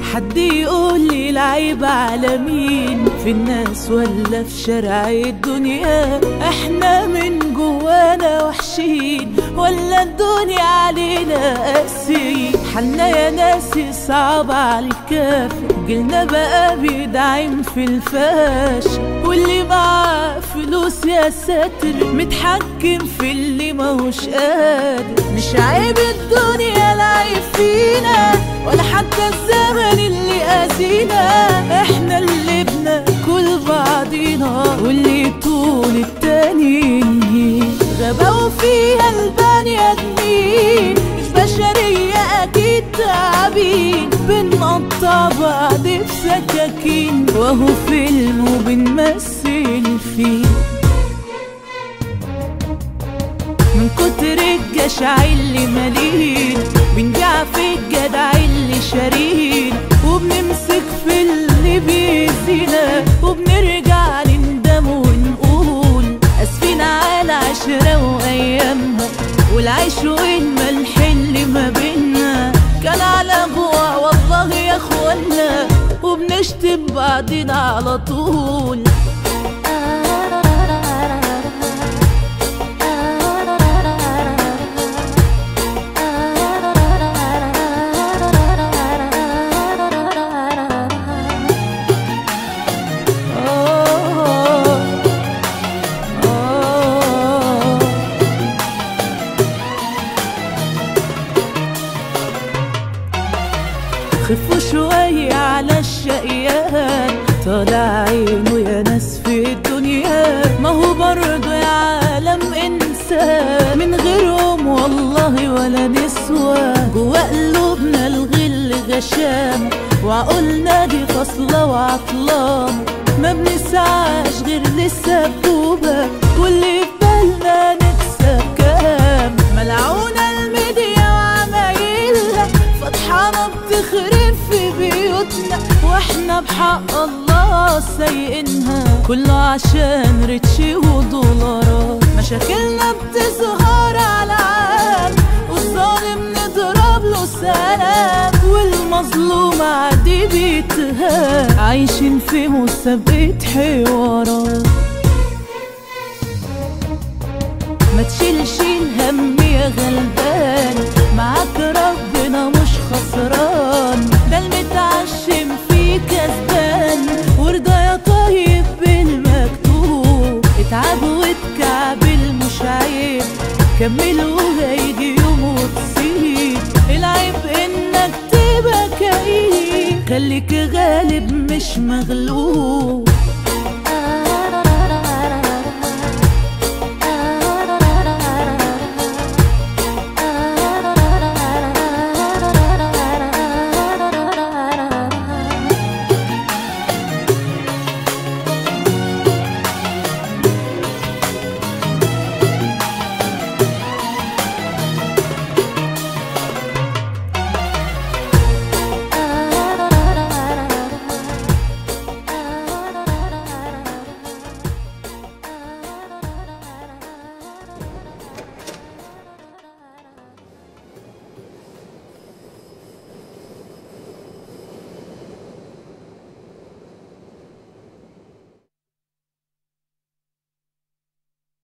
حد يقول لي العيب على مين في الناس ولا في شارع الدنيا احنا من جوانا وحشين ولا الدنيا علينا قاسي حالنا يا ناسي صعب على الكافر جيلنا بقى بيدعم في الفاش واللي معاه فلوس يا ساتر متحكم في اللي ماهوش قادر مش عيب الدنيا العيب فينا ولا حتى الزمن اللي اذينا احنا اللي بناكل بعضينا واللي طول التانيين غباوا فيها البني ادمين مش بشرية اكيد تعبين بنقطع بعض بسكاكين وهو فيلم وبنمثل فيه من كتر الجشع اللي مالين بنبيع في الجدع اللي شارين وبنمسك في اللي بيزينا وبنرجع نندم ونقول اسفين على عشرة وايامها والعيش والملح اللي ما بينا كان على جوع والله يا اخوانا وبنشتم بعضنا على طول آه آه خفوا شوية على الشقيان طالع عينه يا ناس في الدنيا ما هو برضه يا عالم إنسان من غيرهم والله ولا نسوى جوا قلوبنا الغل غشام وعقولنا دي فاصلة وعطلانة ما بنسعاش غير للسبوبة واللي في بالنا نكسب كام ملعونة الميديا وعمايلها فتحانة بتخرب في بيوتنا واحنا بحق الله سايقينها كله عشان ريتشي ودولارات مشاكلنا بتظهر على عال والظالم نضرب له سلام والمظلوم عادي بيتهان عايشين في مسابقة حوارات ما تشيلش الهم يا غلبان معاك ربنا مش خسران ده المتعشم فيه كسبان وارضى يا طيب بالمكتوب اتعب واتكعبل مش عيب كمل وهيجي يوم وتصيب العيب انك تبقى كئيب خليك غالب مش مغلوب